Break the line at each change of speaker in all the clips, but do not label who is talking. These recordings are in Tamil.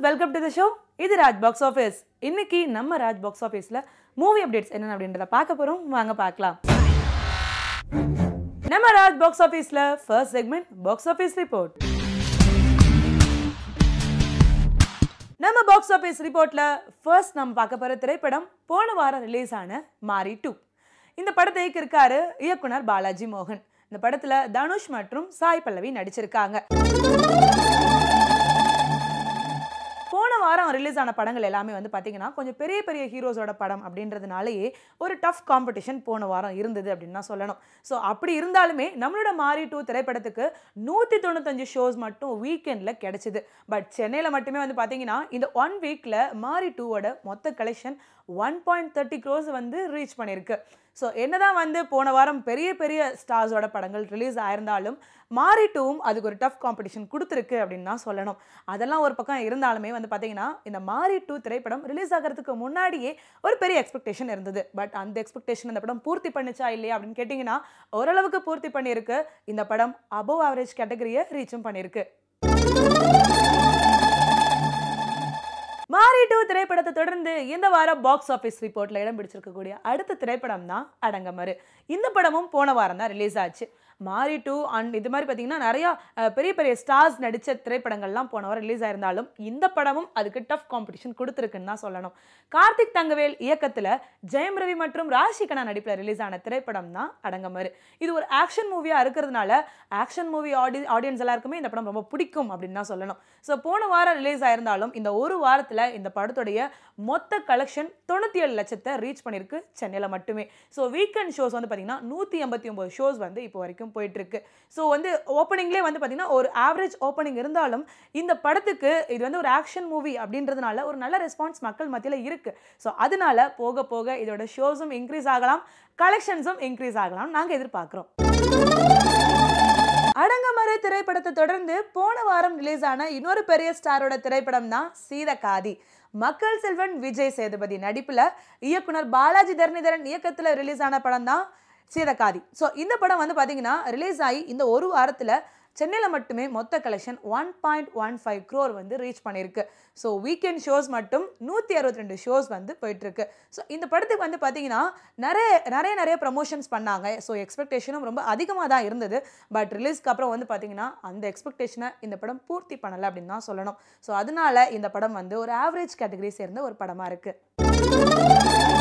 வெல்கம் டு த ஷோ இது ராஜ் பாக்ஸ் ஆஃபீஸ் இன்னைக்கு நம்ம ராஜ் பாக்ஸ் ஆஃபீஸில் மூவி அப்டேட்ஸ் என்னென்ன அப்படின்றத பார்க்க போகிறோம் வாங்க பார்க்கலாம் நம்ம ராஜ் பாக்ஸ் ஆஃபீஸில் first segment box office report நம்ம பாக்ஸ் ஆஃபீஸ் ரிப்போர்ட்டில் ஃபர்ஸ்ட் நம்ம பார்க்க போகிற திரைப்படம் போன வாரம் ரிலீஸ் ஆன மாரி டூ இந்த படத்தை இயக்கியிருக்காரு இயக்குனர் பாலாஜி மோகன் இந்த படத்தில் தனுஷ் மற்றும் சாய் பல்லவி நடிச்சிருக்காங்க போன வாரம் ரிலீஸ் ஆன படங்கள் எல்லாமே வந்து பார்த்தீங்கன்னா கொஞ்சம் பெரிய பெரிய ஹீரோஸோட படம் அப்படின்றதுனாலேயே ஒரு டஃப் காம்படிஷன் போன வாரம் இருந்தது அப்படின்னு தான் சொல்லணும் ஸோ அப்படி இருந்தாலுமே நம்மளோட மாரி டூ திரைப்படத்துக்கு நூற்றி தொண்ணூத்தஞ்சு ஷோஸ் மட்டும் வீக்கெண்டில் கிடைச்சிது பட் சென்னையில் மட்டுமே வந்து பார்த்தீங்கன்னா இந்த ஒன் வீக்கில் மாரி டூவோட மொத்த collection one point thirty crores வந்து ரீச் பண்ணியிருக்கு ஸோ என்னதான் வந்து போன வாரம் பெரிய பெரிய ஸ்டார்ஸோட படங்கள் ரிலீஸ் ஆயிருந்தாலும் மாரி டூவும் அதுக்கு ஒரு டஃப் காம்படிஷன் கொடுத்துருக்கு அப்படின்னு தான் சொல்லணும் அதெல்லாம் ஒரு பக்கம் இருந்தாலுமே வந்து பார்த்தீங்கன்னா இந்த மாரி டூ திரைப்படம் ரிலீஸ் ஆகிறதுக்கு முன்னாடியே ஒரு பெரிய எக்ஸ்பெக்டேஷன் இருந்தது பட் அந்த எக்ஸ்பெக்டேஷன் இந்த படம் பூர்த்தி பண்ணுச்சா இல்லையா அப்படின்னு கேட்டிங்கன்னா ஓரளவுக்கு பூர்த்தி பண்ணியிருக்கு இந்த படம் அபோவ் ஆவரேஜ் கேட்டகரியை ரீச்சும் பண்ணியிருக்கு மாரி டூ திரைப்படத்தை தொடர்ந்து இந்த வாரம் பாக்ஸ் ஆஃபீஸ் ரிப்போர்ட்ல இடம் பிடிச்சிருக்கக்கூடிய அடுத்த திரைப்படம் தான் அடங்கமறு இந்த படமும் போன வாரம் தான் ரிலீஸ் ஆச்சு மாரி டூ அண்ட் இது மாதிரி பார்த்தீங்கன்னா நிறையா அஹ், பெரிய பெரிய ஸ்டார்ஸ் நடித்த திரைப்படங்கள்லாம் போன வாரம் ரிலீஸ் ஆயிருந்தாலும் இந்த படமும் அதுக்கு டஃப் காம்படிஷன் கொடுத்துருக்குன்னு தான் சொல்லணும் கார்த்திக் தங்கவேல் இயக்கத்தில் ஜெயம் ரவி மற்றும் ராஷிகனா நடிப்பில் ரிலீஸ் ஆன திரைப்படம் தான் அடங்கமறு இது ஒரு ஆக்ஷன் மூவியாக இருக்கிறதுனால ஆக்ஷன் மூவி ஆடி ஆடியன்ஸ் எல்லாருக்குமே இந்த படம் ரொம்ப பிடிக்கும் அப்படின்னு தான் சொல்லணும் ஸோ போன வாரம் ரிலீஸ் ஆயிருந்தாலும் இந்த ஒரு வாரத்தில் இந்த படத்துடைய மொத்த கலெக்ஷன் தொண்ணூற்றி ஏழு லட்சத்தை ரீச் பண்ணியிருக்கு சென்னையில் மட்டுமே ஸோ வீக்கெண்ட் ஷோஸ் வந்து பார்த்தீங்கன்னா நூற்றி எண்பத்தி ஒம்பது ஷோஸ் வந்து இப்போ வரைக்கும் போயிட்டு இருக்கு ஸோ வந்து ஓப்பனிங்லேயே வந்து பார்த்தீங்கன்னா ஒரு ஆவரேஜ் ஓப்பனிங் இருந்தாலும் இந்த படத்துக்கு இது வந்து ஒரு ஆக்ஷன் மூவி அப்படின்றதுனால ஒரு நல்ல ரெஸ்பான்ஸ் மக்கள் மத்தியில் இருக்கு ஸோ அதனால போக போக இதோட ஷோஸும் இன்க்ரீஸ் ஆகலாம் கலெக்ஷன்ஸும் இன்க்ரீஸ் ஆகலாம் நாங்கள் எதிர்பார்க்குறோம் அடங்கமறு திரைப்படத்தை தொடர்ந்து போன வாரம் ரிலீஸ் ஆன இன்னொரு பெரிய ஸ்டாரோட திரைப்படம் தான் சீதகாதி மக்கள் செல்வன் விஜய் சேதுபதி நடிப்புல இயக்குனர் பாலாஜி தரணிதரன் இயக்கத்துல ரிலீஸ் ஆன படம் தான் சீதகாதி ஸோ இந்த படம் வந்து பாத்தீங்கன்னா ரிலீஸ் ஆகி இந்த ஒரு வாரத்துல சென்னையில் மட்டுமே மொத்த collection one point one five crore வந்து ரீச் பண்ணியிருக்கு ஸோ வீக்கெண்ட் ஷோஸ் மட்டும் நூற்றி அறுபத்தி ரெண்டு ஷோஸ் வந்து போயிட்டுருக்கு ஸோ இந்த படத்துக்கு வந்து பார்த்தீங்கன்னா நிறைய நிறைய நிறைய ப்ரமோஷன்ஸ் பண்ணாங்க ஸோ எக்ஸ்பெக்டேஷனும் ரொம்ப அதிகமாக தான் இருந்தது பட் ரிலீஸ்க்கு அப்புறம் வந்து பார்த்தீங்கன்னா அந்த எக்ஸ்பெக்டேஷனை இந்த படம் பூர்த்தி பண்ணலை அப்படின்னு தான் சொல்லணும் ஸோ அதனால இந்த படம் வந்து ஒரு ஆவரேஜ் கேட்டகரி சேர்ந்த ஒரு படமாக இருக்குது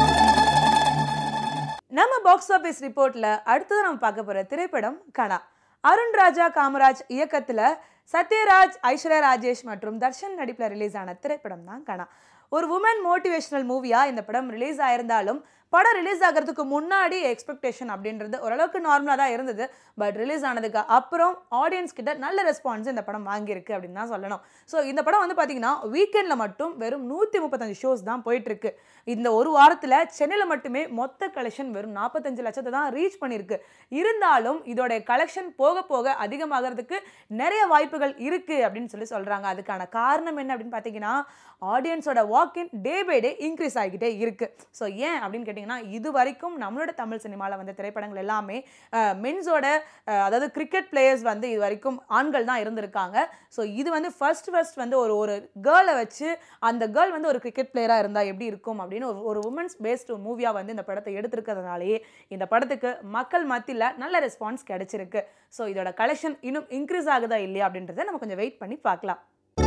நம்ம பாக்ஸ் ஆஃபீஸ் ரிப்போர்ட்ல அடுத்தது நம்ம பார்க்க போற திரைப்படம் கனா அருண் ராஜா காமராஜ் இயக்கத்துல சத்யராஜ் ஐஸ்வர்யா ராஜேஷ் மற்றும் தர்ஷன் நடிப்பில் ரிலீஸ் ஆன திரைப்படம் தான் கனா ஒரு உமன் மோட்டிவேஷனல் மூவியா இந்த படம் ரிலீஸ் ஆயிருந்தாலும் படம் ரிலீஸ் ஆகிறதுக்கு முன்னாடி எக்ஸ்பெக்டேஷன் அப்படின்றது ஓரளவுக்கு நார்மலாக தான் இருந்தது பட் ரிலீஸ் ஆனதுக்கு அப்புறம் ஆடியன்ஸ் கிட்ட நல்ல ரெஸ்பான்ஸ் இந்த படம் வாங்கியிருக்கு அப்படின்னு தான் சொல்லணும் ஸோ இந்த படம் வந்து பார்த்தீங்கன்னா வீக்கெண்டில் மட்டும் வெறும் நூற்றி முப்பத்தஞ்சு ஷோஸ் தான் போயிட்டுருக்கு இந்த ஒரு வாரத்தில் சென்னையில் மட்டுமே மொத்த கலெக்ஷன் வெறும் நாற்பத்தஞ்சு லட்சத்தை தான் ரீச் பண்ணியிருக்கு இருந்தாலும் இதோடைய கலெக்ஷன் போக போக அதிகமாகிறதுக்கு நிறைய வாய்ப்புகள் இருக்குது அப்படின்னு சொல்லி சொல்கிறாங்க அதுக்கான காரணம் என்ன அப்படின்னு பார்த்தீங்கன்னா ஆடியன்ஸோட வாக்கின் டே பை டே இன்க்ரீஸ் ஆகிக்கிட்டே இருக்குது ஸோ ஏன் அப்படின்னு கேட்டிங்கன்னா இது வரைக்கும் நம்மளோட தமிழ் சினிமாவில் வந்த திரைப்படங்கள் எல்லாமே மென்ஸோட அதாவது கிரிக்கெட் பிளேயர்ஸ் வந்து இது வரைக்கும் ஆண்கள் தான் இருந்திருக்காங்க ஸோ இது வந்து ஃபர்ஸ்ட் ஃபர்ஸ்ட் வந்து ஒரு ஒரு கேர்ளை வச்சு அந்த கேர்ள் வந்து ஒரு கிரிக்கெட் பிளேயராக இருந்தால் எப்படி இருக்கும் அப்படின்னு ஒரு ஒரு உமன்ஸ் பேஸ்டு மூவியாக வந்து இந்த படத்தை எடுத்திருக்கிறதுனாலேயே இந்த படத்துக்கு மக்கள் மத்தியில் நல்ல ரெஸ்பான்ஸ் கிடைச்சிருக்கு ஸோ இதோட கலெக்ஷன் இன்னும் இன்க்ரீஸ் ஆகுதா இல்லையா அப்படின்றத நம்ம கொஞ்சம் வெயிட் பண்ணி பார்க்கலாம்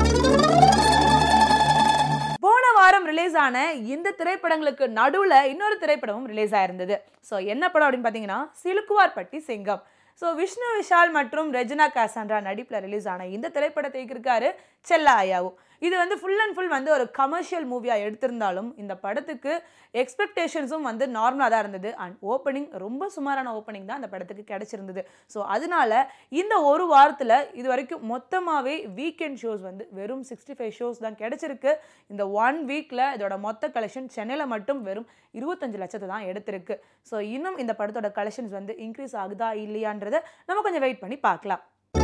போன வாரம் ரிலீஸ் ஆன இந்த திரைப்படங்களுக்கு நடுவில் இன்னொரு திரைப்படமும் ரிலீஸ் ஆயிருந்தது ஸோ என்ன படம் அப்படின்னு பார்த்தீங்கன்னா சிலுக்குவார்பட்டி சிங்கம் ஸோ விஷ்ணு விஷால் மற்றும் ரெஜினா காசாண்ட்ரா நடிப்பில் ரிலீஸ் ஆன இந்த திரைப்படத்தை இருக்காரு செல்லா ஐயாவு இது வந்து ஃபுல் அண்ட் ஃபுல் வந்து ஒரு கமர்ஷியல் மூவியாக எடுத்திருந்தாலும் இந்த படத்துக்கு எக்ஸ்பெக்டேஷன்ஸும் வந்து நார்மலாக தான் இருந்தது அண்ட் ஓப்பனிங் ரொம்ப சுமாரான ஓப்பனிங் தான் அந்த படத்துக்கு கிடைச்சிருந்தது ஸோ அதனால இந்த ஒரு வாரத்தில் இது வரைக்கும் மொத்தமாகவே வீக்கெண்ட் ஷோஸ் வந்து வெறும் சிக்ஸ்டி ஃபைவ் ஷோஸ் தான் கிடைச்சிருக்கு இந்த ஒன் வீக்கில் இதோட மொத்த கலெக்ஷன் சென்னையில் மட்டும் வெறும் இருபத்தஞ்சு லட்சத்தை தான் எடுத்திருக்கு ஸோ இன்னும் இந்த படத்தோட கலெக்ஷன்ஸ் வந்து இன்க்ரீஸ் ஆகுதா இல்லையான்றதை நம்ம கொஞ்சம் வெயிட் பண்ணி பார்க்கலாம்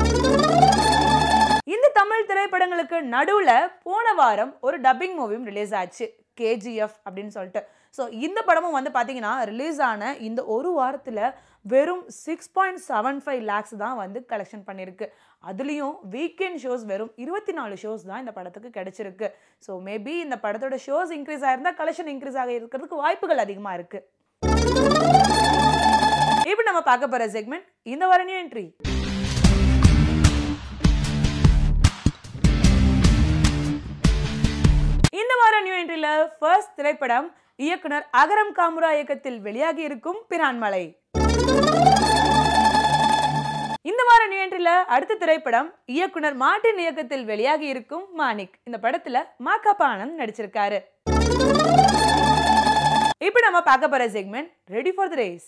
இந்த தமிழ் திரைப்படங்களுக்கு நடுவில் போன வாரம் ஒரு டப்பிங் மூவியும் ரிலீஸ் ஆச்சு கேஜிஎஃப் அப்படின்னு சொல்லிட்டு ஸோ இந்த படமும் வந்து பார்த்தீங்கன்னா ரிலீஸ் ஆன இந்த ஒரு வாரத்தில் வெறும் six point seven five lakhs தான் வந்து கலெக்ஷன் பண்ணியிருக்கு அதுலேயும் வீக்கெண்ட் ஷோஸ் வெறும் இருபத்தி நாலு ஷோஸ் தான் இந்த படத்துக்கு கிடைச்சிருக்கு ஸோ மேபி இந்த படத்தோட ஷோஸ் இன்க்ரீஸ் ஆயிருந்தா கலெக்ஷன் இன்க்ரீஸ் ஆக இருக்கிறதுக்கு வாய்ப்புகள் அதிகமாக இருக்கு இப்போ நம்ம பார்க்க போற செக்மெண்ட் இந்த வார நியூ என்ட்ரி இந்த வார நியூ என்ட்ரில ஃபர்ஸ்ட் திரைப்படம் இயக்குனர் அகரம் காமுரா இயக்கத்தில் வெளியாகி இருக்கும் பிரான்மலை இந்த வார நியூ என்ட்ரில அடுத்த திரைப்படம் இயக்குனர் மார்ட்டின் இயக்கத்தில் வெளியாகி இருக்கும் மாணிக் இந்த படத்துல மாக்காப்பா ஆனந்த் நடிச்சிருக்காரு இப்போ நம்ம பார்க்க போற segment ready for the race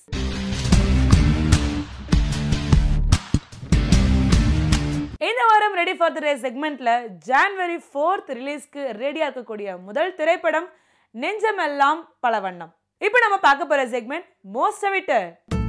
இந்த வாரம் ரெடி ஃபார் த ரேஸ் செக்மெண்ட்ல ஜான்வரி ஃபோர்த் ரிலீஸ்க்கு ரெடியா இருக்கக்கூடிய முதல் திரைப்படம் நெஞ்சமெல்லாம் பல வண்ணம் இப்போ நம்ம பார்க்க போற செக்மெண்ட் மோஸ்ட் அவிட்டர்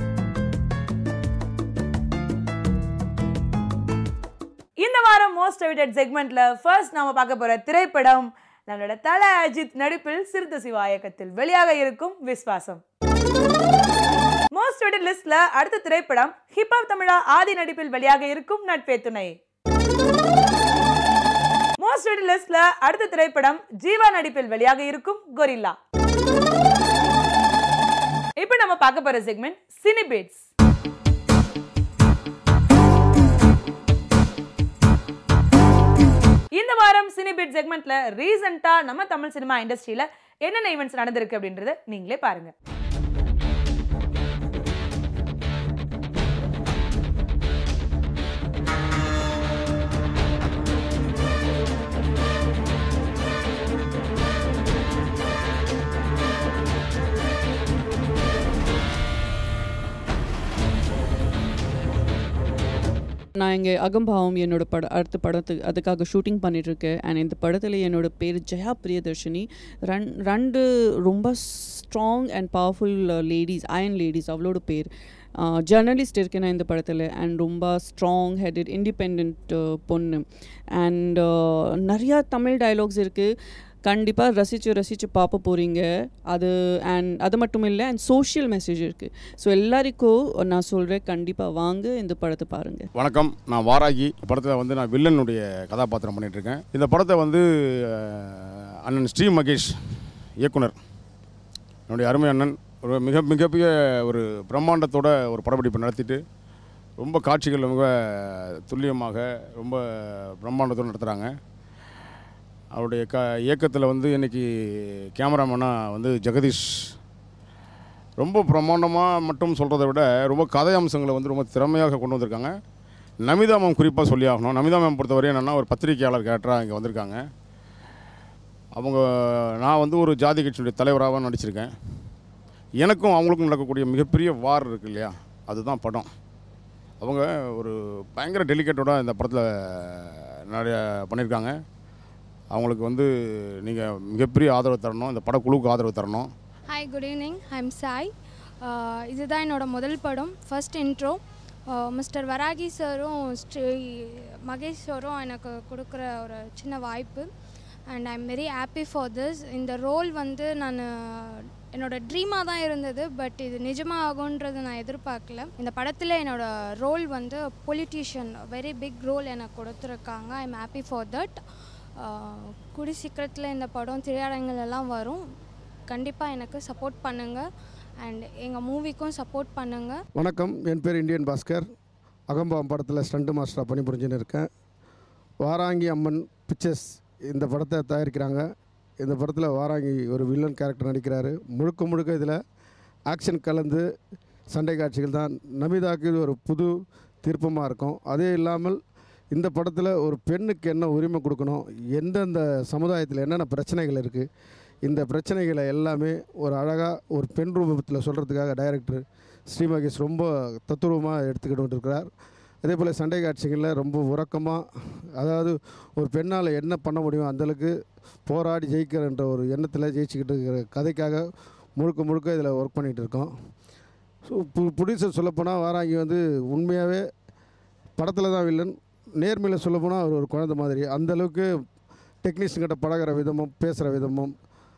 இந்த வாரம் மோஸ்ட் அவிட்டட் செக்மெண்ட்ல ஃபர்ஸ்ட் நாம பார்க்க போற திரைப்படம் நம்மளோட தல அஜித் நடிப்பில் சிறுத்தை சிவா இயக்கத்தில் வெளியாக இருக்கும் விஸ்வாசம் மோஸ்ட் அவிட்டட் லிஸ்ட்ல அடுத்த திரைப்படம் ஹிப்ஹாப் தமிழா ஆதி நடிப்பில் வெளியாக இருக்கும் நட்பே துணை மோஸ்ட் அவிட்டட் லிஸ்ட்ல அடுத்த திரைப்படம் ஜீவா நடிப்பில் வெளியாக இருக்கும் கொரில்லா இப்போ நம்ம பார்க்க போற செக்மெண்ட் சினிபேட்ஸ் இந்த வாரம் சினிபிட் செக்மெண்ட்ல ரீசெண்டா நம்ம தமிழ் சினிமா இண்டஸ்ட்ரியில என்னென்ன ஈவெண்ட்ஸ் நடந்திருக்கு அப்படின்றத நீங்களே பாருங்க
நான் இங்கே அகம்பாவம் என்னோட பட அடுத்த படத்துக்கு அதுக்காக ஷூட்டிங் பண்ணிகிட்ருக்கேன் அண்ட் இந்த படத்தில் என்னோட பேர் ஜெயா பிரியதர்ஷினி ரன் ரெண்டு ரொம்ப strong and powerful ladies iron ladies அவளோட பேர் ஜேர்னலிஸ்ட் இருக்கேன் நான் இந்த படத்தில் அண்ட் ரொம்ப ஸ்ட்ராங் ஹெடட் இண்டிபெண்ட் பொண்ணு அண்ட் நிறையா தமிழ் டயலாக்ஸ் இருக்குது கண்டிப்பாக ரசித்து ரசித்து பார்க்க போகிறீங்க அது அண்ட் அது மட்டும் இல்லை அண்ட் சோஷியல் மெசேஜ் இருக்குது ஸோ எல்லாருக்கும் நான் சொல்கிறேன் கண்டிப்பாக வாங்க இந்த படத்தை பாருங்கள்
வணக்கம் நான் வாராகி படத்தில் வந்து நான் வில்லனுடைய கதாபாத்திரம் பண்ணிட்டு இருக்கேன் இந்த படத்தை வந்து அஹ், அண்ணன் ஸ்ரீ மகேஷ் இயக்குனர் என்னுடைய அருமை அண்ணன் ஒரு மிக மிகப்பெரிய ஒரு பிரம்மாண்டத்தோட ஒரு படப்பிடிப்பு நடத்திட்டு ரொம்ப காட்சிகள் மிக துல்லியமாக ரொம்ப பிரம்மாண்டத்தோடு நடத்துகிறாங்க அவருடைய க இயக்கத்தில் வந்து இன்றைக்கி கேமராமேனாக வந்து ஜெகதீஷ் ரொம்ப பிரம்மாண்டமாக மட்டும் சொல்கிறத விட ரொம்ப கதை அம்சங்களை வந்து ரொம்ப திறமையாக கொண்டு வந்திருக்காங்க நமிதா மேம் குறிப்பாக சொல்லி ஆகணும் நமிதா மேம் பொறுத்தவரை என்னென்னா ஒரு பத்திரிகையாளர் கேரக்டராக இங்கே வந்திருக்காங்க அவங்க நான் வந்து ஒரு ஜாதி கட்சியினுடைய தலைவராக நடிச்சிருக்கேன் எனக்கும் அவங்களுக்கும் நடக்கக்கூடிய மிகப்பெரிய வார் இருக்கு இல்லையா அதுதான் படம் அவங்க ஒரு பயங்கர டெலிகேட்டோட இந்த படத்தில் நிறைய பண்ணியிருக்காங்க அவங்களுக்கு வந்து நீங்கள் மிகப்பெரிய ஆதரவு தரணும் இந்த படக்குழுவுக்கு ஆதரவு தரணும்
hi good evening I'm Sai ah இதுதான் என்னோட முதல் படம் ஃபர்ஸ்ட் இன்ட்ரோ மிஸ்டர் வராகி சாரும் ஸ்ரீ மகேஷ் சாரும் எனக்கு கொடுக்குற ஒரு சின்ன வாய்ப்பு and I am very happy for this இந்த ரோல் வந்து நான் என்னோட ட்ரீமாக தான் இருந்தது பட் இது நிஜமாக ஆகுன்றது நான் எதிர்பார்க்கல இந்த படத்தில் என்னோட ரோல் வந்து பொலிட்டீஷியன் வெரி பிக் ரோல் எனக்கு கொடுத்துருக்காங்க I am happy for that கூடி சீக்கிரத்தில் இந்த படம் திரையரங்குல எல்லாம் வரும் கண்டிப்பாக எனக்கு சப்போர்ட் பண்ணுங்கள் அண்ட் எங்கள் மூவிக்கும் சப்போர்ட் பண்ணுங்கள்
வணக்கம் என் பேர் இந்தியன் பாஸ்கர் அகம்பாம் படத்தில் ஸ்டண்ட் மாஸ்டராக பணிபுரிஞ்சுன்னு இருக்கேன் வாராங்கி அம்மன் பிக்சர்ஸ் இந்த படத்தை தயாரிக்கிறாங்க இந்த படத்தில் வாராங்கி ஒரு வில்லன் கேரக்டர் நடிக்கிறாரு முழுக்க முழுக்க இதில் ஆக்ஷன் கலந்து சண்டை காட்சிகள் தான் நமிதாக்கு இது ஒரு புது திருப்பமாக இருக்கும் அதே இல்லாமல் இந்த படத்தில் ஒரு பெண்ணுக்கு என்ன உரிமை கொடுக்கணும் எந்தெந்த சமுதாயத்தில் என்னென்ன பிரச்சனைகள் இருக்குது இந்த பிரச்சனைகளை எல்லாமே ஒரு அழகாக ஒரு பெண் ரூபத்தில் சொல்கிறதுக்காக டைரக்டர் ஸ்ரீமகேஷ் ரொம்ப தத்துரூபமாக எடுத்துக்கிட்டு இருக்கிறார் அதே போல் சண்டை காட்சிகளில் ரொம்ப உறக்கமாக அதாவது ஒரு பெண்ணால் என்ன பண்ண முடியும் அந்தளவுக்கு போராடி ஜெயிக்கிறன்ற ஒரு எண்ணத்தில் ஜெயிச்சுக்கிட்டு இருக்கிற கதைக்காக முழுக்க முழுக்க இதில் ஒர்க் பண்ணிகிட்டு இருக்கோம் ஸோ பு ப்ரொடியூசர் சொல்லப்போனால் வாராங்கி வந்து உண்மையாகவே படத்தில் தான் வில்லன் நேர்மையில் சொல்லப்போனால் அவர் ஒரு குழந்தை மாதிரி அந்த அளவுக்கு டெக்னீஷியன் கிட்ட பழகுற விதமும் பேசுகிற விதமும்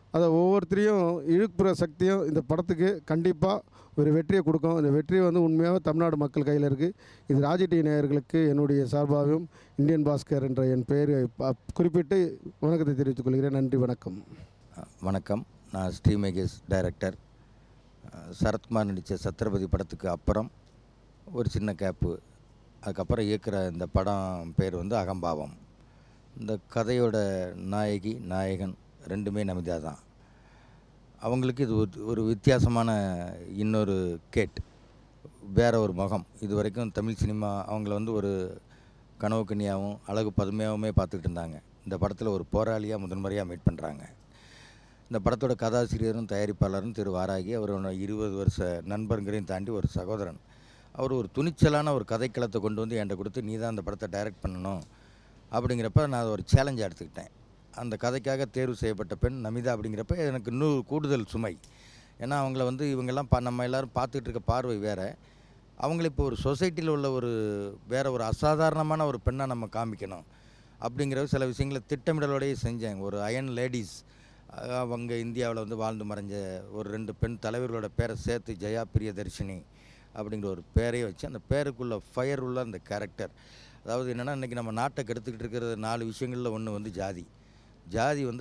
அதை ஒவ்வொருத்தரையும் இழுப்புற சக்தியும் இந்த படத்துக்கு கண்டிப்பாக ஒரு வெற்றியை கொடுக்கும் இந்த வெற்றி வந்து உண்மையாக தமிழ்நாடு மக்கள் கையில் இருக்குது இது ராஜி டி நேயர்களுக்கு என்னுடைய சார்பாகவும் இந்தியன் பாஸ்கர் என்ற என் பெயரை ப- குறிப்பிட்டு வணக்கத்தை தெரிவித்துக் கொள்கிறேன் நன்றி வணக்கம்
வணக்கம் நான் ஸ்ரீமேகேஷ் டைரக்டர் அஹ் சரத்குமார் நடித்த சத்ரபதி படத்துக்கு அப்புறம் ஒரு சின்ன கேப்பு அதுக்கப்புறம் இயக்குற இந்த படம் பேர் வந்து அகம்பாவம் இந்த கதையோட நாயகி நாயகன் ரெண்டுமே நமிதா தான் அவங்களுக்கு இது ஒரு- ஒரு வித்தியாசமான இன்னொரு கேட் வேற ஒரு முகம் இது வரைக்கும் தமிழ் சினிமா அவங்கள வந்து ஒரு கனவு கன்னியாகவும் அழகு பதுமையாகவுமே பார்த்துக்கிட்டு இருந்தாங்க இந்த படத்தில் ஒரு போராளியாக முதன்முறையாக மீட் பண்ணுறாங்க இந்த படத்தோட கதாசிரியரும் தயாரிப்பாளரும் திரு வாராகி அவரோட இருபது வருஷ நண்பர்களையும் தாண்டி ஒரு சகோதரன் அவர் ஒரு துணிச்சலான ஒரு கதைக்களத்தை கொண்டு வந்து என்கிட்ட கொடுத்து நீ தான் அந்த படத்தை டைரக்ட் பண்ணணும் அப்படிங்கிறப்ப நான் அதை ஒரு சேலஞ்சாக எடுத்துக்கிட்டேன் அந்த கதைக்காக தேர்வு செய்யப்பட்ட பெண் நமிதா அப்படிங்கிறப்ப எனக்கு இன்னும் கூடுதல் சுமை ஏன்னா அவங்கள வந்து இவங்கெல்லாம் பா நம்ம எல்லாரும் பார்த்துட்டு இருக்க பார்வை வேறு அவங்கள இப்போ ஒரு சொசைட்டியில் உள்ள ஒரு வேற ஒரு அசாதாரணமான ஒரு பெண்ணாக நம்ம காமிக்கணும் அப்படிங்கிற சில விஷயங்களை திட்டமிடலோடயே செஞ்சேன் ஒரு அயன் லேடிஸ் அவங்க இந்தியாவில் வந்து வாழ்ந்து மறைஞ்ச ஒரு ரெண்டு பெண் தலைவர்களோட பேரை சேர்த்து ஜெயா பிரியதர்ஷினி அப்படிங்கிற ஒரு பேரையே வச்சு அந்த பேருக்குள்ள ஃபயர் உள்ள அந்த கேரக்டர் அதாவது என்னென்னா இன்றைக்கி நம்ம நாட்டை கெடுத்துக்கிட்டு இருக்கிற நாலு விஷயங்களில் ஒன்று வந்து ஜாதி ஜாதி வந்து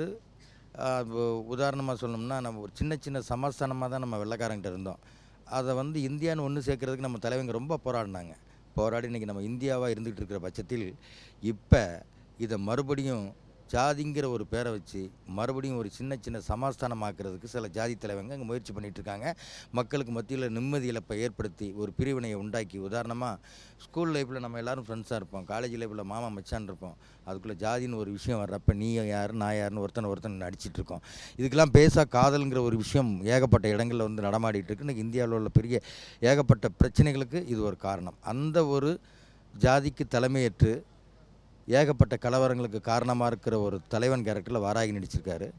உதாரணமாக சொல்லணும்னா நம்ம ஒரு சின்ன சின்ன சமஸ்தானமாக தான் நம்ம வெள்ளைக்காரங்கிட்ட இருந்தோம் அதை வந்து இந்தியான்னு ஒன்று சேர்க்கறதுக்கு நம்ம தலைவங்க ரொம்ப போராடினாங்க போராடி இன்றைக்கி நம்ம இந்தியாவாக இருந்துகிட்டு இருக்கிற பட்சத்தில் இப்போ இதை மறுபடியும் ஜாதிங்கிற ஒரு பேரை வச்சு மறுபடியும் ஒரு சின்ன சின்ன சமாஸ்தானமாக்குறதுக்கு சில ஜாதி தலைவங்க அங்கே முயற்சி பண்ணிட்டு இருக்காங்க மக்களுக்கு மத்தியில் நிம்மதி இழப்பை ஏற்படுத்தி ஒரு பிரிவினையை உண்டாக்கி உதாரணமாக ஸ்கூல் லைஃப்பில் நம்ம எல்லாரும் ஃப்ரெண்ட்ஸாக இருப்போம் காலேஜ் லைஃப்பில் மாமா மச்சான் இருப்போம் அதுக்குள்ளே ஜாதின்னு ஒரு விஷயம் வர்றப்ப நீ யார் நான் யாருன்னு ஒருத்தனை ஒருத்தன் அடிச்சிட்டு இருக்கோம் இதுக்கெல்லாம் பேசா காதல்ங்கிற ஒரு விஷயம் ஏகப்பட்ட இடங்களில் வந்து நடமாடிட்டு இருக்கு இன்னைக்கு இந்தியாவில் உள்ள பெரிய ஏகப்பட்ட பிரச்சனைகளுக்கு இது ஒரு காரணம் அந்த ஒரு ஜாதிக்கு தலைமையேற்று ஏகப்பட்ட கலவரங்களுக்கு காரணமாக இருக்கிற ஒரு தலைவன் கேரக்டரில் வாராகி நடிச்சிருக்காரு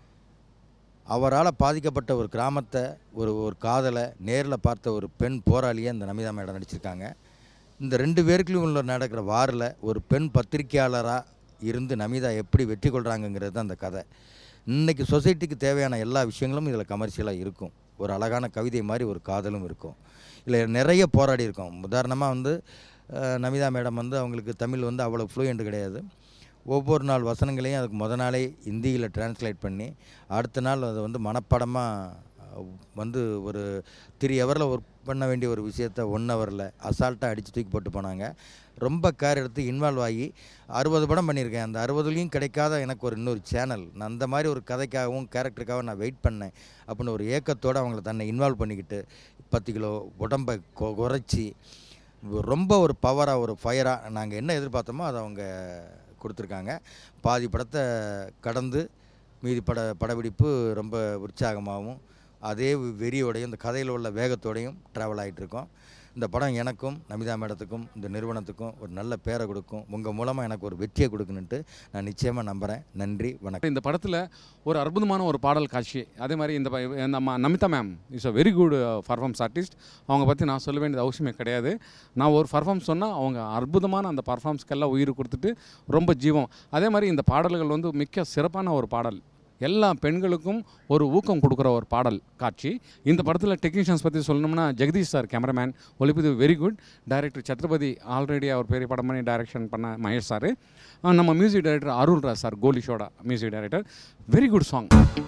அவரால் பாதிக்கப்பட்ட ஒரு கிராமத்தை ஒரு ஒரு காதலை நேரில் பார்த்த ஒரு பெண் போராளியை இந்த நமிதா மேடம் நடிச்சிருக்காங்க இந்த ரெண்டு பேருக்குள்ளும் உள்ள நடக்கிற வாரில் ஒரு பெண் பத்திரிக்கையாளராக இருந்து நமிதா எப்படி வெற்றி கொள்கிறாங்கங்கிறது தான் அந்த கதை இன்னைக்கு சொசைட்டிக்கு தேவையான எல்லா விஷயங்களும் இதில் கமர்ஷியலாக இருக்கும் ஒரு அழகான கவிதை மாதிரி ஒரு காதலும் இருக்கும் இல்லை நிறைய போராடி இருக்கோம் உதாரணமாக வந்து அஹ், நமிதா மேடம் வந்து அவங்களுக்கு தமிழ் வந்து அவ்வளோ ஃப்ளூயண்ட் கிடையாது ஒவ்வொரு நாள் வசனங்களையும் அதுக்கு முத நாளே ஹிந்தியில் டிரான்ஸ்லேட் பண்ணி அடுத்த நாள் அதை வந்து மனப்படமாக வந்து ஒரு த்ரீ ஹவரில் ஒர்க் பண்ண வேண்டிய ஒரு விஷயத்த ஒன் ஹவரில் அசால்ட்டாக அடித்து தூக்கி போட்டு போனாங்க ரொம்ப கேர் எடுத்து இன்வால்வ் ஆகி அறுபது படம் பண்ணியிருக்கேன் அந்த அறுபதுலேயும் கிடைக்காத எனக்கு ஒரு இன்னொரு சேனல் நான் அந்த மாதிரி ஒரு கதைக்காகவும் கேரக்டருக்காகவும் நான் வெயிட் பண்ணேன் அப்படின்னு ஒரு ஏக்கத்தோடு அவங்கள தன்னை இன்வால்வ் பண்ணிக்கிட்டு பத்து கிலோ உடம்பை கொ- குறைச்சி ரொம்ப ஒரு பவராக ஒரு ஃபயராக நாங்கள் என்ன எதிர்பார்த்தோமோ அதை அவங்க கொடுத்துருக்காங்க பாதி படத்தை கடந்து மீதி பட படப்பிடிப்பு ரொம்ப உற்சாகமாகவும் அதே வெறியோடையும் இந்த கதையில் உள்ள வேகத்தோடையும் ட்ராவல் ஆகிட்டு இருக்கோம் இந்த படம் எனக்கும் நமிதா மேடத்துக்கும் இந்த நிறுவனத்துக்கும் ஒரு நல்ல பேரை கொடுக்கும் உங்கள் மூலமாக எனக்கு ஒரு வெற்றியை கொடுக்குன்னுட்டு நான் நிச்சயமாக நம்புகிறேன் நன்றி வணக்கம்
இந்த படத்தில் ஒரு அற்புதமான ஒரு பாடல் காட்சி அதே மாதிரி இந்த ப- இந்த நம்ம Namitha ma'am is a very good performance artist அவங்க பற்றி நான் சொல்ல வேண்டியது அவசியமே கிடையாது நான் ஒரு பர்ஃபார்மன்ஸ் சொன்னால் அவங்க அற்புதமான அந்த பர்ஃபார்மன்ஸ்க்கெல்லாம் உயிர் கொடுத்துட்டு ரொம்ப ஜீவம் அதே மாதிரி இந்த பாடல்கள் வந்து மிக்க சிறப்பான ஒரு பாடல் எல்லா பெண்களுக்கும் ஒரு ஊக்கம் கொடுக்குற ஒரு பாடல் காட்சி இந்த படத்தில் டெக்னீஷியன்ஸ் பற்றி சொல்லணும்னா ஜெகதீஷ் சார் கேமராமேன் ஒளிப்பது very good director Chatrapathi already அவர் பெரிய படம் பண்ணி டைரக்ஷன் பண்ண மகேஷ் சார் நம்ம மியூசிக் டைரக்டர் அருள்ராஜ் சார் கோலிஷோட music director very good song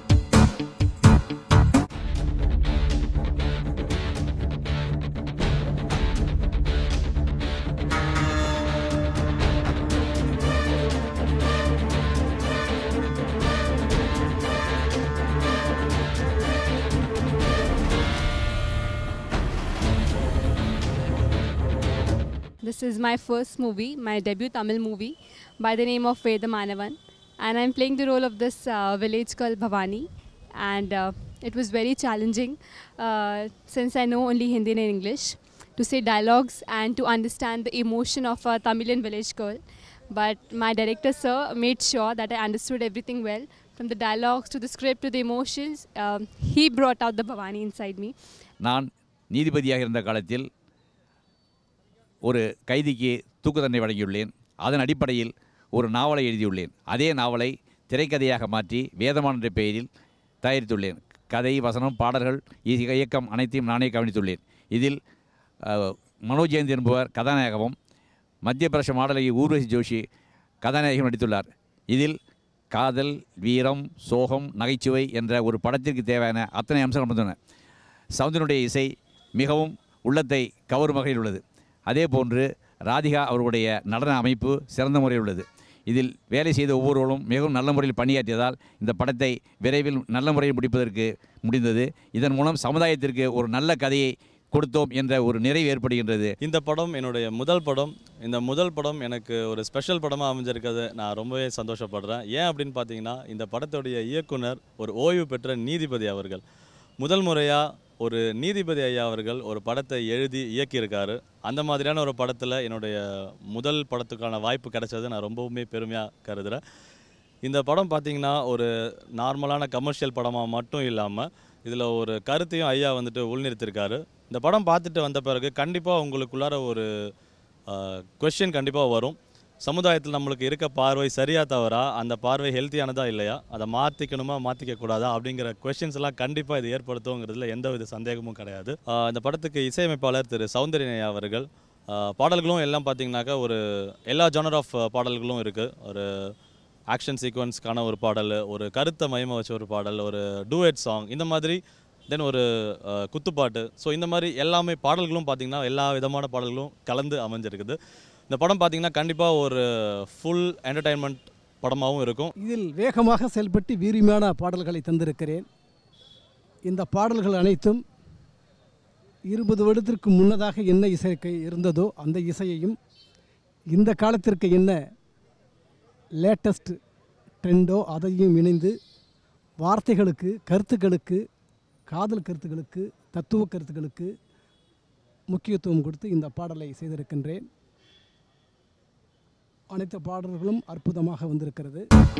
This is my first movie, my debut Tamil movie, by the name of Veda Manavan. And I'm playing the role of this uh, village called Bhavani. And uh, it was very challenging uh, since I know only Hindi and English to say dialogues and to understand the emotion of a Tamilian village girl. But my director, sir, made sure that I understood everything well from the dialogues to the script to the emotions. Um, he brought out the Bhavani inside me.
நான் நீதிபதியாக இருந்த காலத்தில் ஒரு கைதிக்கு தூக்கு தண்டனை வழங்கியுள்ளேன் அதன் அடிப்படையில் ஒரு நாவலை எழுதியுள்ளேன் அதே நாவலை திரைக்கதையாக மாற்றி வேதமான் என்ற பெயரில் தயாரித்துள்ளேன் கதை வசனம் பாடல்கள் இ- இயக்கம் அனைத்தையும் நானே கவனித்துள்ளேன் இதில் அஹ், மனோஜ் ஜெயந்த் என்பவர் கதாநாயகமும் மத்திய பிரதேச மாடலகி ஊர்வசி ஜோஷி கதாநாயகம் நடித்துள்ளார் இதில் காதல் வீரம் சோகம் நகைச்சுவை என்ற ஒரு படத்திற்கு தேவையான அத்தனை அம்சங்கள் இருந்தன சவுந்தரனுடைய இசை மிகவும் உள்ளத்தை கவரும் வகையில் உள்ளது அதே போன்று ராதிகா அவர்களுடைய நடன அமைப்பு சிறந்த முறையில் உள்ளது இதில் வேலை செய்த ஒவ்வொருவரும் மிகவும் நல்ல முறையில் பணியாற்றியதால் இந்த படத்தை விரைவில் நல்ல முறையில் முடிப்பதற்கு முடிந்தது இதன் மூலம் சமுதாயத்திற்கு ஒரு நல்ல கதையை கொடுத்தோம் என்ற ஒரு நிறைவு ஏற்படுகின்றது
இந்த படம் என்னுடைய முதல் படம் இந்த முதல் படம் எனக்கு ஒரு ஸ்பெஷல் படமாக அமைஞ்சிருக்கிறது நான் ரொம்பவே சந்தோஷப்படுறேன் ஏன் அப்படின்னு பார்த்தீங்கன்னா இந்த படத்துடைய இயக்குனர் ஒரு ஓய்வு பெற்ற நீதிபதி அவர்கள் முதல் முறையாக ஒரு நீதிபதி ஐயா அவர்கள் ஒரு படத்தை எழுதி இயக்கியிருக்காரு அந்த மாதிரியான ஒரு படத்தில் என்னுடைய முதல் படத்துக்கான வாய்ப்பு கிடைச்சது நான் ரொம்பவுமே பெருமையாக கருதுகிறேன் இந்த படம் பார்த்தீங்கன்னா ஒரு நார்மலான கமர்ஷியல் படமாக மட்டும் இல்லாமல் இதில் ஒரு கருத்தையும் ஐயா வந்துட்டு உள்நிறுத்திருக்காரு இந்த படம் பார்த்துட்டு வந்த பிறகு கண்டிப்பாக உங்களுக்குள்ளார ஒரு கொஷின் கண்டிப்பாக வரும் சமுதாயத்தில் நம்மளுக்கு இருக்க பார்வை சரியா தவறா அந்த பார்வை ஹெல்த்தியானதா இல்லையா அதை மாற்றிக்கணுமா மாற்றிக்க கூடாதா அப்படிங்கிற கொஷின்ஸ் எல்லாம் கண்டிப்பாக இது ஏற்படுத்துங்கிறதுல எந்த வித சந்தேகமும் கிடையாது ஆஹ் இந்த படத்துக்கு இசையமைப்பாளர் திரு சௌந்தரியனையா அவர்கள் ஆஹ் பாடல்களும் எல்லாம் பார்த்தீங்கன்னாக்கா ஒரு எல்லா ஜானர் ஆஃப் பாடல்களும் இருக்குது ஒரு ஆக்ஷன் சீக்வன்ஸ்க்கான ஒரு பாடல் ஒரு கருத்தை மையமாக வச்ச ஒரு பாடல் ஒரு டூயட் சாங் இந்த மாதிரி தென் ஒரு அஹ், குத்துப்பாட்டு ஸோ இந்த மாதிரி எல்லாமே பாடல்களும் பார்த்தீங்கன்னா எல்லா விதமான பாடல்களும் கலந்து அமைஞ்சிருக்குது இந்த படம் பார்த்தீங்கன்னா கண்டிப்பாக ஒரு ஃபுல் என்டர்டைன்மெண்ட் படமாகவும் இருக்கும்
இதில் வேகமாக செயல்பட்டு வீரியமான பாடல்களை தந்திருக்கிறேன் இந்த பாடல்கள் அனைத்தும் இருபது வருடத்திற்கு முன்னதாக என்ன இசை இருந்ததோ அந்த இசையையும் இந்த காலத்திற்கு என்ன லேட்டஸ்ட் ட்ரெண்டோ அதையும் இணைந்து வார்த்தைகளுக்கு கருத்துக்களுக்கு காதல் கருத்துக்களுக்கு தத்துவ கருத்துக்களுக்கு முக்கியத்துவம் கொடுத்து இந்த பாடலை செய்திருக்கின்றேன் அனைத்து பாடல்களும் அற்புதமாக வந்திருக்கிறது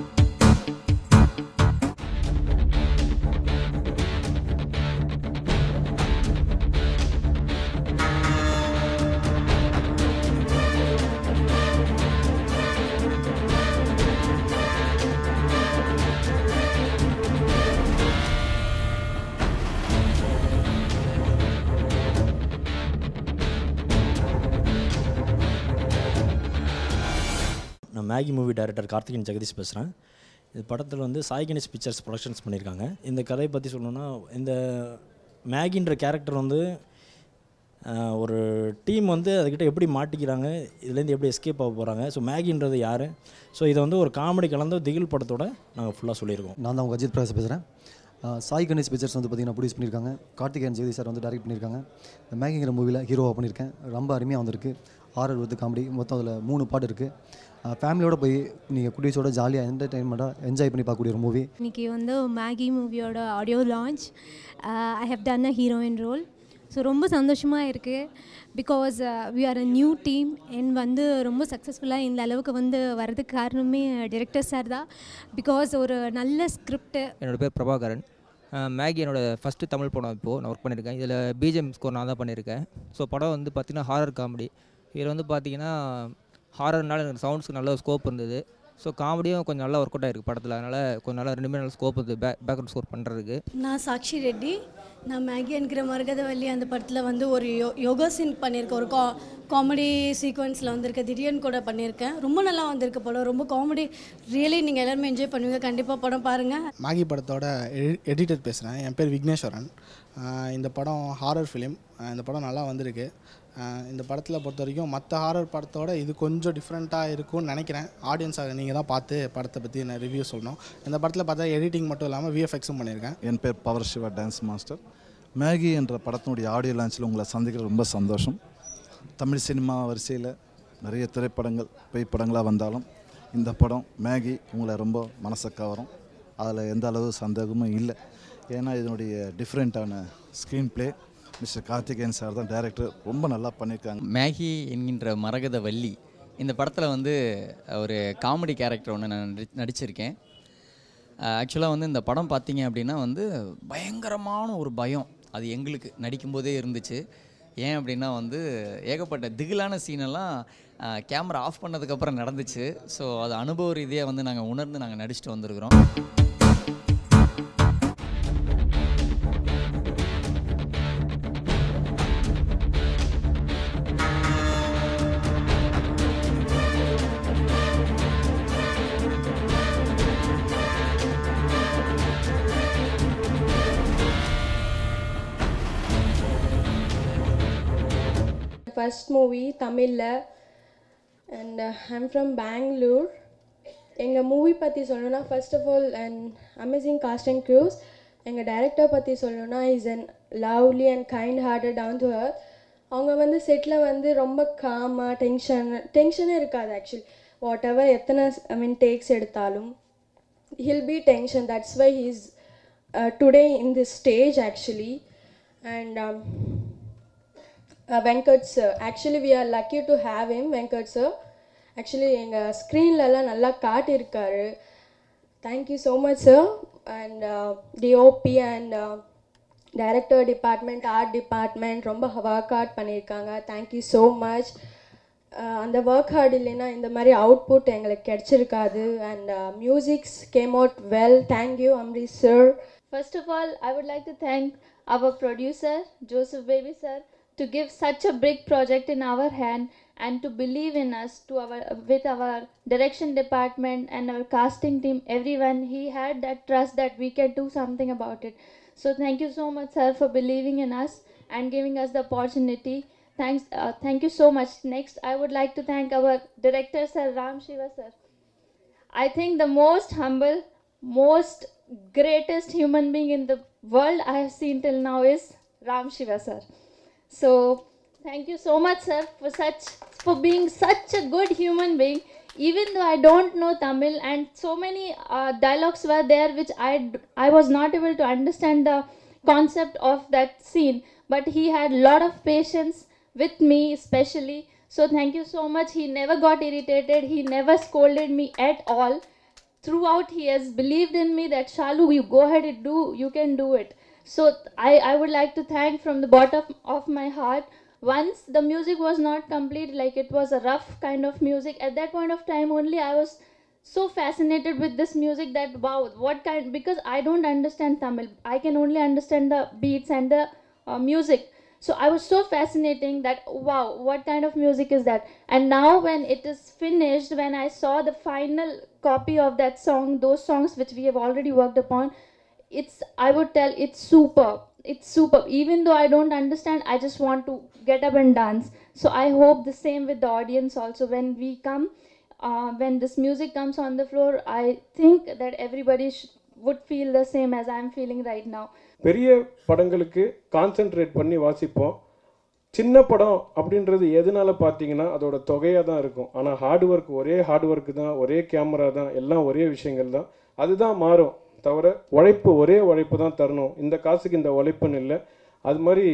நான் Maggi movie director Karthikeyan Jagadish பேசுகிறேன் இந்த படத்தில் வந்து சாய் கணேஷ் பிக்சர்ஸ் ப்ரொடக்ஷன்ஸ் பண்ணியிருக்காங்க இந்த கதையை பற்றி சொல்லணும்னா இந்த மேகின்ற கேரக்டர் வந்து ஆஹ், ஒரு டீம் வந்து அதுக்கிட்ட எப்படி மாட்டிக்கிறாங்க இதுலேருந்து எப்படி எஸ்கேப் ஆக போகிறாங்க ஸோ மேகின்றது யார் ஸோ இதை வந்து ஒரு காமெடி கலந்த திகில் படத்தோட நாங்கள் ஃபுல்லாக சொல்லியிருக்கோம்
நான் தான் உங்கள் அஜித் பிரகாஷ் பேசுகிறேன் சாய் கணேஷ் பிக்சர்ஸ் வந்து பார்த்தீங்கன்னா ப்ரொடியூஸ் பண்ணியிருக்காங்க கார்த்திகேயன் ஜெகதீஷ் சார் வந்து டைரக்ட் பண்ணியிருக்காங்க இந்த மேகிங்கிற மூவியில் ஹீரோவாக பண்ணியிருக்கேன் ரொம்ப அருமையாக வந்திருக்கு ஹாரர் வித் காமெடி மொத்தம் அதில் மூணு பாட்டு இருக்குது ஃபேமிலியோட போய் நீங்கள் குட்டீஸோட ஜாலியாக என்டர்டைன்மெண்ட்டாக என்ஜாய் பண்ணி பார்க்கக்கூடிய ஒரு மூவி
இன்னைக்கு வந்து மேகி மூவியோட audio launch I have done a heroine role so ரொம்ப சந்தோஷமாக இருக்குது because we are a new team and வந்து ரொம்ப சக்ஸஸ்ஃபுல்லாக இந்த அளவுக்கு வந்து வரதுக்கு காரணமே டிரெக்டர் சார் தான் பிகாஸ் ஒரு நல்ல ஸ்கிரிப்ட்
என்னோட பேர் பிரபாகரன் அஹ் மேகி என்னோட ஃபஸ்ட்டு தமிழ் படம் இப்போது நான் ஒர்க் பண்ணியிருக்கேன் இதில் பிஜிஎம் ஸ்கோர் நான் தான் பண்ணியிருக்கேன் ஸோ படம் வந்து பார்த்திங்கன்னா ஹாரர் காமெடி இதில் வந்து பார்த்திங்கன்னா ஹாரர்னால எனக்கு சவுண்ட்ஸ்க்கு நல்ல ஸ்கோப் இருந்தது ஸோ காமெடியும் கொஞ்சம் நல்லா ஒர்க் அவுட் ஆயிருக்கு படத்தில் அதனால் கொஞ்சம் நல்லா ரெண்டுமே நல்ல ஸ்கோப் இருந்தது பேக் பேக்ரவுண்ட் ஸ்கோர் பண்ணுறதுக்கு
நான் சாக்ஷி ரெட்டி நான் மேகி என்கிற மரகதவல்லி அந்த படத்தில் வந்து ஒரு யோ யோகா சீன் பண்ணியிருக்கேன் ஒரு கா காமெடி சீக்வன்ஸில் வந்திருக்க திடீர்னு கூட பண்ணியிருக்கேன் ரொம்ப நல்லா வந்திருக்கு படம் ரொம்ப காமெடி ரியலி நீங்கள் எல்லாருமே என்ஜாய் பண்ணுவீங்க கண்டிப்பாக படம் பாருங்கள்
மேகி படத்தோட எடிட்டர் பேசுகிறேன் என் பேர் விக்னேஸ்வரன் ஆஹ் இந்த படம் ஹாரர் ஃபிலிம் இந்த படம் நல்லா வந்திருக்கு ஆஹ் இந்த படத்தில் பொறுத்த வரைக்கும் மற்ற ஹாரர் படத்தோட இது கொஞ்சம் டிஃப்ரெண்ட்டாக இருக்கும்னு நினைக்கிறேன் ஆடியன்ஸாக நீங்கள் தான் பார்த்து படத்தை பற்றி நான் ரிவ்யூ சொல்லணும் இந்த படத்தில் பார்த்தா எடிட்டிங் மட்டும் இல்லாமல் விஎஃப்எக்ஸும் பண்ணியிருக்கேன்
என் பேர் power Siva dance master Maggie என்ற படத்தினுடைய ஆடியோ லான்ச்சில் உங்களை சந்திக்கிறது ரொம்ப சந்தோஷம் தமிழ் சினிமா வரிசையில் நிறைய திரைப்படங்கள் பேய் படங்களாக வந்தாலும் இந்த படம் மேகி உங்களை ரொம்ப மனசை கவரும் அதில் எந்த அளவு சந்தேகமும் இல்லை ஏன்னா இதனுடைய டிஃப்ரெண்ட்டான screen play mister Karthikeyan sir தான் டைரக்டர் ரொம்ப நல்லா பண்ணியிருக்காங்க
மேகி என்கின்ற மரகத வள்ளி இந்த படத்தில் வந்து ஒரு காமெடி கேரக்டர் ஒன்று நான் நடி நடிச்சிருக்கேன் ஆக்சுவலாக வந்து இந்த படம் பார்த்தீங்க அப்படின்னா வந்து பயங்கரமான ஒரு பயம் அது எங்களுக்கு நடிக்கும்போதே இருந்துச்சு ஏன் அப்படின்னா வந்து ஏகப்பட்ட திகிலான சீனெல்லாம் கேமரா ஆஃப் பண்ணதுக்கப்புறம் நடந்துச்சு ஸோ அது அனுபவ ரீதியாக வந்து நாங்கள் உணர்ந்து நாங்கள் நடிச்சுட்டு வந்திருக்கிறோம்
ஃபர்ஸ்ட் மூவி தமிழில் அண்ட் ஐம் ஃப்ரம் பெங்களூர் எங்கள் மூவி பற்றி சொல்லணும்னா first of all and amazing cast and crews எங்கள் டைரக்டர் பற்றி சொல்லணும்னா is an lovely and kind hearted down to her அவங்க வந்து செட்டில் வந்து ரொம்ப காமாக டென்ஷன் டென்ஷனே இருக்காது ஆக்சுவலி வாட் எவர் எத்தனை ஐ மீன் டேக்ஸ் எடுத்தாலும் he'll be tension that's why he's today in this stage actually and Venkat sir actually we are lucky to have him Venkat sir actually எங்கள் ஸ்க்ரீன்லலாம் நல்லா காட்டியிருக்காரு thank you so much sir and DOP and director department art department ரொம்ப ஒர்க் ஹார்ட் பண்ணியிருக்காங்க தேங்க்யூ ஸோ மச் அந்த ஒர்க் ஹார்ட் இல்லைன்னா இந்த மாதிரி அவுட்புட் எங்களுக்கு கிடச்சிருக்காது and musics came out well thank you Amrish sir
First of all, I would like to thank our producer, Joseph Baby sir, to give such a big project in our hand and to believe in us to our with our direction department and our casting team everyone he had that trust that we can do something about it so thank you so much sir for believing in us and giving us the opportunity thanks uh, thank you so much next i would like to thank our director sir ram shiva sir I think the most humble, most greatest human being in the world I have seen till now is Ram Shiva sir. So thank you so much sir for such for being such a good human being. Even though I don't know Tamil and so many uh, dialogues were there which I d- I was not able to understand the concept of that scene, but he had lot of patience with me especially. So thank you so much. He never got irritated. He never scolded me at all. Throughout, he has believed in me that Shalu, you go ahead and do. You can do it. So I, I would like to thank from the bottom of my heart. Once the music was not complete, like it was a rough kind of music. At that point of time, only I was so fascinated with this music that wow, what kind? Because I don't understand Tamil. I can only understand the beats and the uh, music. So I was so fascinating that wow, what kind of music is that? And now when it is finished, when I saw the final copy of that song, those songs which we have already worked upon, it's I would tell it's super. It's super. Even though I don't understand, I just want to get up and dance. So I hope the same with the audience also. When we come, uh, when this music comes on the floor, I think that everybody sh- would feel the same as I'm feeling right now.
பெரிய படங்களுக்கு கான்சென்ட்ரேட் பண்ணி வாசிப்போம் சின்ன படம் அப்படின்றது எதனால பார்த்தீங்கன்னா அதோட தொகையாக தான் இருக்கும் ஆனால் ஹார்ட் ஒர்க் ஒரே ஹார்ட் ஒர்க் தான் ஒரே கேமரா தான் எல்லாம் ஒரே விஷயங்கள் தான் அதுதான் மாறும் தவிர உழைப்பு ஒரே உழைப்பு தான் தரணும் இந்த காசுக்கு இந்த உழைப்புன்னு இல்லை அது மாதிரி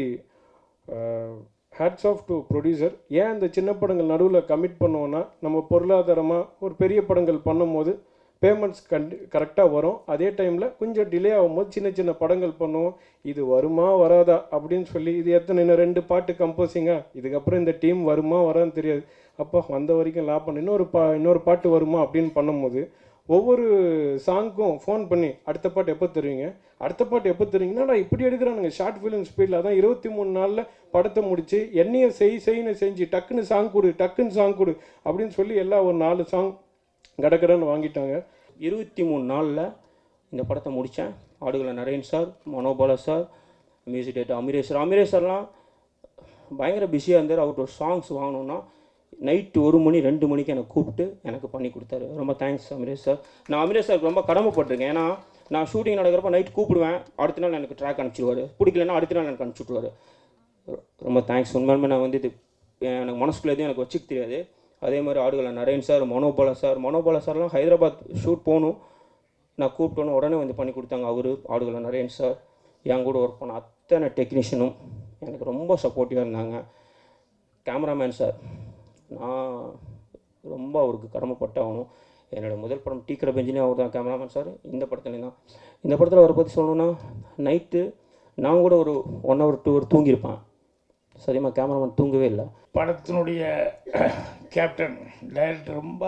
ஹேட்ஸ் ஆஃப் டு ப்ரொடியூசர் ஏன் இந்த சின்ன படங்கள் நடுவில் கமிட் பண்ணுவோன்னா நம்ம பொருளாதாரமாக ஒரு பெரிய படங்கள் பண்ணும்போது பேமெண்ட்ஸ் கண்டி கரெக்டாக வரும் அதே டைமில் கொஞ்சம் டிலே ஆகும்போது சின்ன சின்ன படங்கள் பண்ணுவோம் இது வருமா வராதா அப்படின்னு சொல்லி இது எத்தனை இன்னும் ரெண்டு பாட்டு கம்போசிங்கா இதுக்கப்புறம் இந்த டீம் வருமா வரான்னு தெரியாது அப்போ வந்த வரைக்கும் லாபம் இன்னொரு பா இன்னொரு பாட்டு வருமா அப்படின்னு பண்ணும்போது ஒவ்வொரு சாங்க்கும் ஃபோன் பண்ணி அடுத்த பாட்டு எப்போ தருவீங்க அடுத்த பாட்டு எப்போ தருவீங்கன்னா நான் இப்படி எடுக்கிறானுங்க ஷார்ட் ஃபிலிம் ஸ்பீடில் அதான் இருபத்தி மூணு நாளில் படத்தை முடிச்சு என்னைய செய் செய்ன்னு செஞ்சு டக்குன்னு சாங் கொடு டக்குன்னு சாங் கொடு அப்படின்னு சொல்லி எல்லாம் ஒரு நாலு சாங் கடகடன்னு வாங்கிட்டாங்க
இருபத்தி மூணு நாளில் இந்த படத்தை முடித்தேன் ஆடுகளை Naren sir Manobala sir music director Amiresh sir Amiresh சார்லாம் பயங்கர பிஸியாக இருந்தார் அவர்கிட்ட சாங்ஸ் வாங்கணுன்னா நைட்டு ஒரு மணி ரெண்டு மணிக்கு எனக்கு கூப்பிட்டு எனக்கு பண்ணி கொடுத்தாரு ரொம்ப தேங்க்ஸ் அமிரேஷ் சார் நான் அமிரேஷ் சாருக்கு ரொம்ப கடமைப்பட்டிருக்கேன் ஏன்னா நான் ஷூட்டிங் நடக்கிறப்ப நைட் கூப்பிடுவேன் அடுத்த நாள் எனக்கு ட்ராக் அனுப்பிச்சிடுவார் பிடிக்கலன்னா அடுத்த நாள் எனக்கு அனுப்பிச்சுட்ருவார் ரொம்ப தேங்க்ஸ் உண்மையுமே நான் வந்து இது எனக்கு மனசுக்குள்ளே எதுவும் எனக்கு வச்சுக்க தெரியாது அதே மாதிரி ஆடுகளை நரேன் சார் மனோபாலா சார் மனோபாலா சார்லாம் ஹைதராபாத் ஷூட் போகணும் நான் கூப்பிட்டோன்னு உடனே வந்து பண்ணி கொடுத்தாங்க அவர் ஆடுகளை நரேன் சார் என் கூட ஒர்க் பண்ண அத்தனை டெக்னீஷியனும் எனக்கு ரொம்ப சப்போர்ட்டிவாக இருந்தாங்க கேமராமேன் சார் நான் ரொம்ப அவருக்கு கடமைப்பட்டாகணும் என்னோட முதல் படம் டீக்கட பெஞ்சினே அவர் தான் கேமராமேன் சார் இந்த படத்துலேயும் தான் இந்த படத்தில் அவரை பற்றி சொல்லணுன்னா நைட்டு நான் கூட ஒரு ஒன் ஹவர் டூ ஹவர் தூங்கியிருப்பேன் சரியமாக கேமராமேன் தூங்கவே இல்லை
படத்தினுடைய கேப்டன் டைரக்டர் ரொம்ப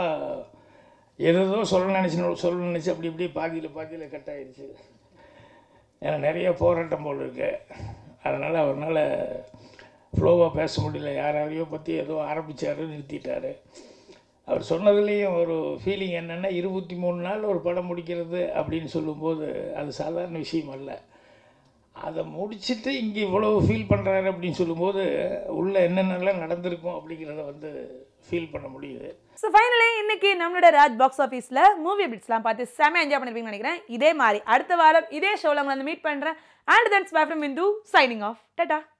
எதோ சொல்ல நினச்சி சொல்ல நினச்சி அப்படி இப்படி பாதியில் பாதியில் கட் ஆயிடுச்சு ஏன்னா நிறைய போராட்டம் போல் இருக்கு அதனால் அவரால் ஃப்ளோவாக பேச முடியல யார் யாரையோ பற்றி ஏதோ ஆரம்பித்தார் நிறுத்திட்டார் அவர் சொன்னதுலேயும் ஒரு ஃபீலிங் என்னென்னா இருபத்தி மூணு நாள் ஒரு படம் முடிக்கிறது அப்படின்னு சொல்லும்போது அது சாதாரண விஷயம் அல்ல அதை முடிச்சுட்டு இங்கே இவ்வளோ ஃபீல் பண்ணுறாரு அப்படின்னு சொல்லும்போது உள்ளே என்னென்னலாம் நடந்திருக்கும் அப்படிங்கிறத வந்து ஃபீல் பண்ண முடியுது
ஸோ ஃபைனலி இன்னைக்கு நம்மளோட ராஜ் பாக்ஸ் ஆஃபீஸில் மூவி அப்டேட்ஸ்லாம் பார்த்து செம என்ஜாய் பண்ணிருப்பீங்கன்னு நினைக்கிறேன் இதே மாதிரி அடுத்த வாரம் இதே ஷோவில் உங்களை வந்து மீட் பண்ணுறேன் and that's bye from Indhu signing off ta-ta